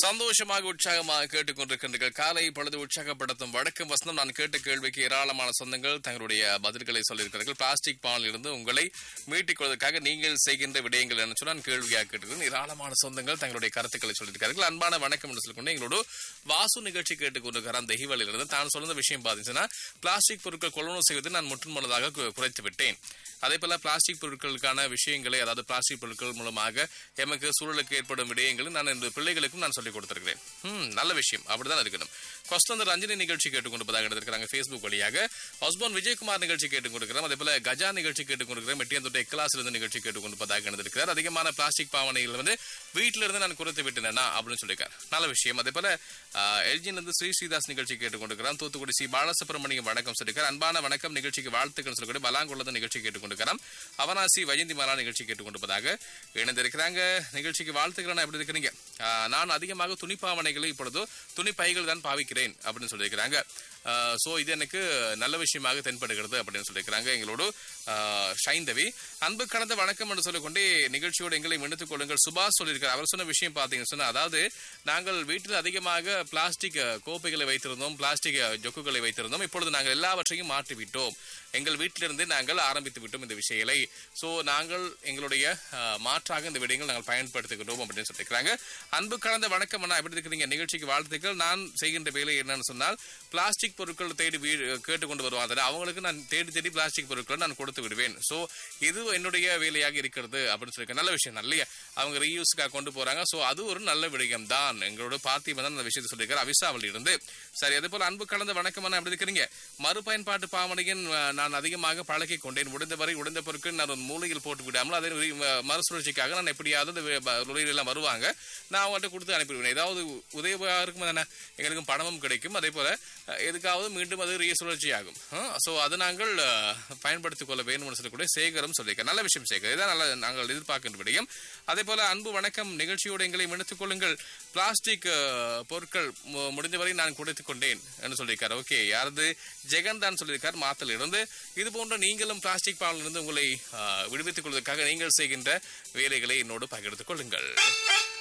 சந்தோஷமாக உற்சாகமாக கேட்டுக்கொண்டிருக்கின்றீர்கள் காலை பொழுது உற்சாகப்படுத்தும் வடக்கு வசனம் நான் கேட்ட கேள்விக்கு ஏராளமான சொந்தங்கள் தங்களுடைய பதில்களை சொல்லியிருக்கிறார்கள் பிளாஸ்டிக் பாலில் இருந்து உங்களை மீட்டிக் கொள்வதற்காக நீங்கள் செய்கின்ற விடயங்கள் என்ன சொன்னால் நான் கேள்வியாக கேட்டிருக்கிறேன் ஏராளமான சொந்தங்கள் தங்களுடைய கருத்துக்களை சொல்லியிருக்கிறார்கள் அன்பான வணக்கம் என்று சொல்லிக்கொண்டு எங்களோட வாசு நிகழ்ச்சி கேட்டுக்கொண்டிருக்கிறார் தெய்வலில் இருந்து தான் சொன்ன விஷயம் பார்த்தீங்கன்னா பிளாஸ்டிக் பொருட்கள் கொள்வனவு செய்வதை நான் முற்றுமுள்ளதாக கு- குறைத்து விட்டேன் அதே போல பிளாஸ்டிக் பொருட்களுக்கான விஷயங்களை அதாவது பிளாஸ்டிக் பொருட்கள் மூலமாக எமக்கு சூழலுக்கு ஏற்படும் விடயங்களை நான் இந்த பிள்ளைகளுக்கும் நான் சொல்லிக் கொடுத்திருக்கிறேன் ம், நல்ல விஷயம் அப்படிதான் இருக்கணும் கொஸ்டந்த ரஞ்சினி நிகழ்ச்சி கேட்டுக்கொண்டிருப்பதாக எடுத்திருக்காங்க ஃபேஸ்புக் வழியாக ஹஸ்பண்ட் விஜயகுமார் நிகழ்ச்சி கேட்டுக்கொண்டிருக்கிறோம் அதே போல கஜா நிகழ்ச்சி கேட்டுக்கொண்டிருக்கிறேன் மெட்டியந்தோட்ட எக்லாஸ் இருந்து நிகழ்ச்சி கேட்டுக்கொண்டிருப்பதாக எடுத்திருக்கிறார் அதிகமான பிளாஸ்டிக் பாவனைகள் வந்து வீட்டில இருந்து நான் குறைத்து விட்டேனா அப்படின்னு சொல்லியிருக்காரு நல்ல விஷயம் அதே போல எல்ஜின் இருந்து ஸ்ரீ ஸ்ரீதாஸ் நிகழ்ச்சி கேட்டுக்கொண்டிருக்கிறான் தூத்துக்குடி சி பாலசுப்ரமணியம் வணக்கம் சொல்லியிருக்கார் அன்பான வணக்கம் நிகழ்ச்சிக்கு வாழ்த்துக்கள் சொல்லக்கூடிய பலாங்குள்ளது நிகழ்ச்சி கேட்டுக்கொண்டிருக்கிறான் அவனாசி வஜந்தி மாலா நிகழ்ச்சி கேட்டுக்கொண்டிருப்பதாக இணைந்திருக்கிறாங்க நிகழ்ச்சிக்கு வாழ்த்துக்கள் எப்படி இருக்கிறீங்க ஆஹ், நான் அதிகமாக துணிப்பாவனைகளை இப்பொழுது துணி பைகள் தான் பாவிக்கிறேன் அப்படின்னு சொல்லியிருக்கிறாங்க ஸோ இது எனக்கு நல்ல விஷயமாக தென்படுகிறது அப்படின்னு சொல்லியிருக்கிறாங்க எங்களோடு ஆஹ், ஷைந்தவி அன்பு கடந்த வணக்கம் என்று சொல்லிக்கொண்டே நிகழ்ச்சியோடு எங்களை இணைத்துக் கொள்ளுங்கள் சுபாஷ் சொல்லியிருக்கார் அவர் சொன்ன விஷயம் பார்த்தீங்கன்னு சொன்னா அதாவது நாங்கள் வீட்டில் அதிகமாக பிளாஸ்டிக் அஹ், கோப்பைகளை வைத்திருந்தோம் பிளாஸ்டிக் அஹ், ஜொக்குகளை வைத்திருந்தோம் இப்பொழுது நாங்கள் எல்லாவற்றையும் மாற்றி விட்டோம் எங்கள் வீட்டிலிருந்து நாங்கள் ஆரம்பித்து விட்டோம் இந்த விஷயங்களை ஸோ நாங்கள் எங்களுடைய அஹ், மாற்றாக இந்த விடயங்கள் நாங்கள் பயன்படுத்துகின்றோம் அப்படின்னு சொல்லியிருக்கிறாங்க அன்பு கலந்த வணக்கம் அண்ணா எப்படி இருக்கிறீங்க நிகழ்ச்சிக்கு வாழ்த்துக்கள் நான் செய்கின்ற வேலை என்னன்னு சொன்னால் பிளாஸ்டிக் பொருட்கள் தேடி வீடு கேட்டுக்கொண்டு வருவாங்க அவங்களுக்கு நான் தேடி தேடி பிளாஸ்டிக் பொருட்களை நான் கொடுத்து விடுவேன் ஸோ இது என்னுடைய வேலையாக இருக்கிறது அப்படின்னு சொல்லி நல்ல விஷயம் நல்ல அவங்க ரீயூஸ்க்காக கொண்டு போறாங்க ஸோ அது ஒரு நல்ல விடயம் தான் எங்களோட பார்த்திபன் தான் அந்த விஷயத்தை சொல்லியிருக்காரு அவிசாவில் இருந்து சரி அதே போல அன்பு கலந்த வணக்கம் அண்ணா எப்படி இருக்கிறீங்க மறுபயன்பாட்டு பாவனையின் அஹ், நான் அதிகமாக பழகி கொண்டேன் முடிந்தவரை உடைந்த பொருட்கள் நான் ஒரு மூலையில் போட்டு விடாமல் அதை re- ம- மறுசுழற்சிக்காக நான் எப்படியாவது அந்த வே- ப- லொரியில எல்லாம் வருவாங்க நான் அவங்கள்ட்ட கொடுத்து அனுப்பிடுவேன் ஏதாவது உதவியாக இருக்கும் தானே எங்களுக்கும் பணமும் கிடைக்கும் அதே போல அஹ், எதுக்காவது மீண்டும் அது ரீசுழற்சி ஆகும் ஸோ அதை நாங்கள் அஹ், பயன்படுத்திக் கொள்ள வேண்டும்னு சொல்லக்கூடிய சேகரம் சொல்லியிருக்கேன் நல்ல விஷயம் சேகர் இதான் நல்ல நாங்கள் எதிர்பார்க்கின்ற விடயம் அதே போல அன்பு வணக்கம் நிகழ்ச்சியோடு எங்களை இணைத்துக் கொள்ளுங்கள் பிளாஸ்டிக் அஹ், பொருட்கள் மு- முடிந்தவரை நான் குறைத்துக் கொண்டேன் என்று சொல்லியிருக்காரு ஓகே யாரது ஜெகன் தான் சொல்லியிருக்கார் மாத்தல் இருந்து இது போன்ற நீங்களும் பிளாஸ்டிக் பாலில் இருந்து உங்களை அஹ், விடுவித்துக் கொள்வதற்காக நீங்கள் செய்கின்ற வேலைகளை என்னோடு பகிர்ந்து கொள்ளுங்கள்